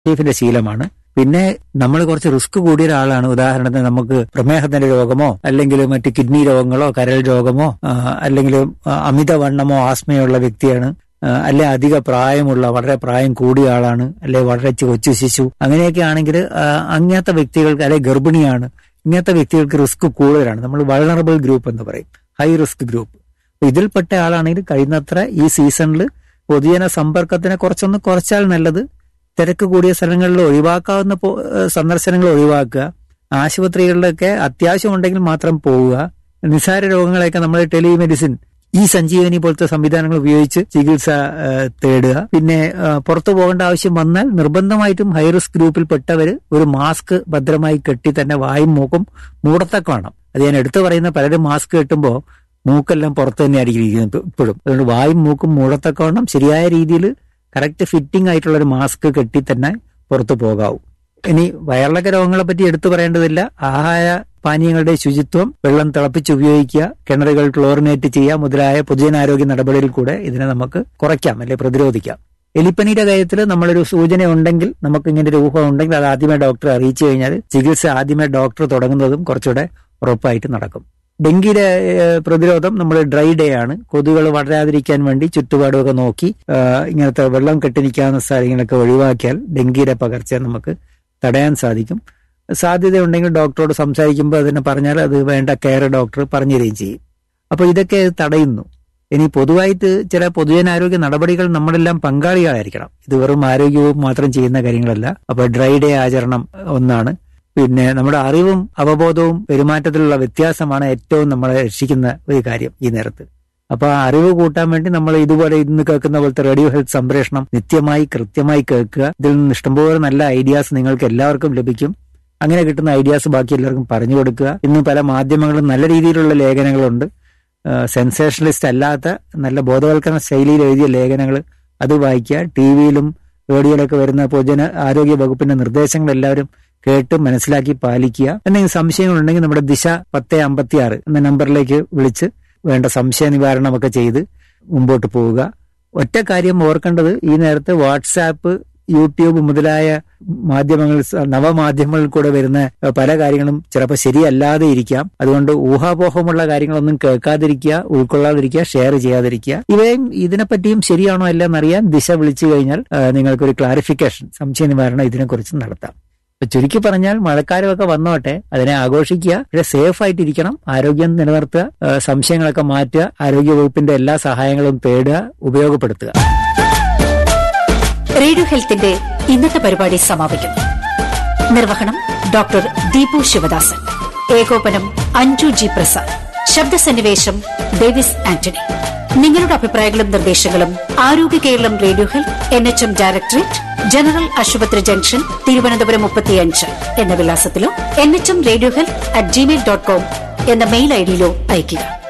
ഷെഫിന്റെ ശീലമാണ് പിന്നെ നമ്മൾ കുറച്ച് റിസ്ക് കൂടിയ ഒരാളാണ് ഉദാഹരണത്തിന് നമുക്ക് പ്രമേഹത്തിന്റെ രോഗമോ അല്ലെങ്കിൽ മറ്റ് കിഡ്നി രോഗങ്ങളോ കരൾ രോഗമോ ആ, അല്ലെങ്കിൽ ആ, അമിതവണ്ണമോ ആസ്മയോ ഉള്ള വ്യക്തിയാണ് ആ, അല്ലെ അധിക പ്രായമുള്ള വളരെ പ്രായം കൂടിയ ആളാണ് അല്ലെ വളരെ കൊച്ചു ശിശു അങ്ങനെയൊക്കെ ആണെങ്കിൽ ആ, അങ്ങനത്തെ വ്യക്തികൾക്ക് അല്ലെ ഗർഭിണിയാണ് ഇങ്ങനത്തെ വ്യക്തികൾക്ക് റിസ്ക് കൂടുതലാണ് നമ്മൾ വൾണറബിൾ ഗ്രൂപ്പ് എന്ന് പറയും ഹൈ റിസ്ക് ഗ്രൂപ്പ് അപ്പൊ ഇതിൽപ്പെട്ട ആളാണെങ്കിൽ കഴിയുന്നത്ര ഈ സീസണിൽ പൊതുജന സമ്പർക്കത്തിനെ കുറച്ചൊന്ന് കുറച്ചാൽ നല്ലത് തിരക്ക് കൂടിയ സ്ഥലങ്ങളിൽ ഒഴിവാക്കാവുന്ന പോ- ഏഹ് സന്ദർശനങ്ങൾ ഒഴിവാക്കുക ആശുപത്രികളിലൊക്കെ അത്യാവശ്യം ഉണ്ടെങ്കിൽ മാത്രം പോവുക നിസ്സാര രോഗങ്ങളെയൊക്കെ നമ്മൾ ടെലിമെഡിസിൻ ഈ സഞ്ജീവനി പോലത്തെ സംവിധാനങ്ങൾ ഉപയോഗിച്ച് ചികിത്സ ഏഹ്, തേടുക പിന്നെ ഏഹ്, പുറത്തു പോകേണ്ട ആവശ്യം വന്നാൽ നിർബന്ധമായിട്ടും ഹൈ റിസ്ക് ഗ്രൂപ്പിൽപ്പെട്ടവര് ഒരു മാസ്ക് ഭദ്രമായി കെട്ടി തന്നെ വായും മൂക്കും മൂടത്തക്ക വേണം അത് ഞാൻ എടുത്തു പറയുന്ന പലരും മാസ്ക് കെട്ടുമ്പോൾ മൂക്കെല്ലാം പുറത്ത് തന്നെ ആയിരിക്കും ഇരിക്കുന്നത് ഇപ്പോഴും അതുകൊണ്ട് വായും മൂക്കും മൂടത്തക്കവണ്ണം ശരിയായ രീതിയിൽ കറക്റ്റ് ഫിറ്റിംഗ് ആയിട്ടുള്ള ഒരു മാസ്ക് കെട്ടി തന്നെ പുറത്തു പോകാവൂ ഇനി വയറിളക്ക രോഗങ്ങളെ പറ്റി എടുത്തു പറയേണ്ടതില്ല ആഹാര പാനീയങ്ങളുടെ ശുചിത്വം വെള്ളം തിളപ്പിച്ച് ഉപയോഗിക്കുക കിണറുകൾ ക്ലോറിനേറ്റ് ചെയ്യുക മുതലായ പൊതുജനാരോഗ്യ നടപടിയിൽ കൂടെ ഇതിനെ നമുക്ക് കുറയ്ക്കാം അല്ലെ പ്രതിരോധിക്കാം എലിപ്പനിയുടെ കാര്യത്തിൽ നമ്മളൊരു സൂചന ഉണ്ടെങ്കിൽ നമുക്ക് ഇങ്ങനെ ഒരു ഊഹം ഉണ്ടെങ്കിൽ അത് ആദ്യമേ ഡോക്ടറെ അറിയിച്ചു കഴിഞ്ഞാൽ ചികിത്സ ആദ്യമേ ഡോക്ടർ തുടങ്ങുന്നതും കുറച്ചുകൂടെ ഉറപ്പായിട്ട് നടക്കും ഡെങ്കിയുടെ ഏഹ്, പ്രതിരോധം നമ്മൾ ഡ്രൈ ഡേ ആണ് കൊതുകുകൾ വളരാതിരിക്കാൻ വേണ്ടി ചുറ്റുപാടുമൊക്കെ നോക്കി ആഹ്, ഇങ്ങനത്തെ വെള്ളം കെട്ടി നിൽക്കാവുന്ന സ്ഥലങ്ങളൊക്കെ ഒഴിവാക്കിയാൽ ഡെങ്കിയുടെ പകർച്ച നമുക്ക് തടയാൻ സാധിക്കും സാധ്യതയുണ്ടെങ്കിൽ ഡോക്ടറോട് സംസാരിക്കുമ്പോൾ അതിനെ പറഞ്ഞാൽ അത് വേണ്ട കെയർ ഡോക്ടർ പറഞ്ഞു തരികയും ചെയ്യും അപ്പോൾ ഇതൊക്കെ തടയുന്നു ഇനി പൊതുവായിട്ട് ചില പൊതുജനാരോഗ്യ നടപടികൾ നമ്മളെല്ലാം പങ്കാളികളായിരിക്കണം ഇത് വെറും ആരോഗ്യവും മാത്രം ചെയ്യുന്ന കാര്യങ്ങളല്ല അപ്പൊ ഡ്രൈ ഡേ ആചരണം ഒന്നാണ് പിന്നെ നമ്മുടെ അറിവും അവബോധവും പെരുമാറ്റത്തിലുള്ള വ്യത്യാസമാണ് ഏറ്റവും നമ്മളെ രക്ഷിക്കുന്ന ഒരു കാര്യം ഈ നേരത്ത് അപ്പൊ ആ അറിവ് കൂട്ടാൻ വേണ്ടി നമ്മൾ ഇതുപോലെ ഇന്ന് കേൾക്കുന്ന പോലത്തെ റേഡിയോ ഹെൽത്ത് സംപ്രേഷണം നിത്യമായി കൃത്യമായി കേൾക്കുക ഇതിൽ നിന്ന് ഇഷ്ടംപോലെ നല്ല ഐഡിയാസ് നിങ്ങൾക്ക് എല്ലാവർക്കും ലഭിക്കും അങ്ങനെ കിട്ടുന്ന ഐഡിയാസ് ബാക്കി എല്ലാവർക്കും പറഞ്ഞു കൊടുക്കുക ഇന്ന് പല മാധ്യമങ്ങളും നല്ല രീതിയിലുള്ള ലേഖനങ്ങളുണ്ട് സെൻസേഷണലിസ്റ്റ് അല്ലാത്ത നല്ല ബോധവൽക്കരണ ശൈലിയിൽ എഴുതിയ ലേഖനങ്ങൾ അത് വായിക്കുക ടി വിയിലും റേഡിയോയിലൊക്കെ വരുന്ന പൊതുജന ആരോഗ്യ വകുപ്പിന്റെ നിർദ്ദേശങ്ങൾ എല്ലാവരും കേട്ട് മനസ്സിലാക്കി പാലിക്കുക എന്തെങ്കിലും സംശയങ്ങളുണ്ടെങ്കിൽ നമ്മുടെ ദിശ പത്ത് അമ്പത്തി ആറ് എന്ന നമ്പറിലേക്ക് വിളിച്ച് വേണ്ട സംശയ നിവാരണമൊക്കെ ചെയ്ത് മുമ്പോട്ട് പോവുക ഒറ്റ കാര്യം ഓർക്കേണ്ടത് ഈ നേരത്തെ വാട്സാപ്പ് യൂട്യൂബ് മുതലായ മാധ്യമങ്ങൾ സ- നവമാധ്യമങ്ങളിൽ കൂടെ വരുന്ന ഏഹ്, പല കാര്യങ്ങളും ചിലപ്പോൾ ശരിയല്ലാതെ ഇരിക്കാം അതുകൊണ്ട് ഊഹാപോഹമുള്ള കാര്യങ്ങളൊന്നും കേൾക്കാതിരിക്കുക ഉൾക്കൊള്ളാതിരിക്കുക ഷെയർ ചെയ്യാതിരിക്കുക ഇവയും ഇതിനെപ്പറ്റിയും ശരിയാണോ അല്ല എന്നറിയാൻ ദിശ വിളിച്ചു കഴിഞ്ഞാൽ ഏഹ്, നിങ്ങൾക്കൊരു ക്ലാരിഫിക്കേഷൻ സംശയ നിവാരണം ഇതിനെക്കുറിച്ച് നടത്താം അപ്പൊ ചുരുക്കി പറഞ്ഞാൽ മഴക്കാലമൊക്കെ വന്നോട്ടെ അതിനെ ആഘോഷിക്കുക പക്ഷെ സേഫ് ആയിട്ടിരിക്കണം ആരോഗ്യം നിലനിർത്തുക ഏഹ്, സംശയങ്ങളൊക്കെ മാറ്റുക ആരോഗ്യ വകുപ്പിന്റെ എല്ലാ സഹായങ്ങളും തേടുക ഉപയോഗപ്പെടുത്തുക റേഡിയോ ഹെൽത്തിന്റെ ഇന്നത്തെ പരിപാടി സമാപിക്കുന്നു നിർവഹണം ഡോക്ടർ ദീപു ശിവദാസൻ ഏകോപനം അഞ്ജു ജി പ്രസാദ് ശബ്ദസന്നിവേശം ഡേവിസ് ആന്റണി നിങ്ങളുടെ അഭിപ്രായങ്ങളും നിർദ്ദേശങ്ങളും Arogya Keralam radio health N H M directorate general hospital junction Thiruvananthapuram മുപ്പത്തിയഞ്ച് എന്ന വിലാസത്തിലോ N H M radio health at Gmail dot com എന്ന മെയിൽ ഐഡിയിലോ അയയ്ക്കുക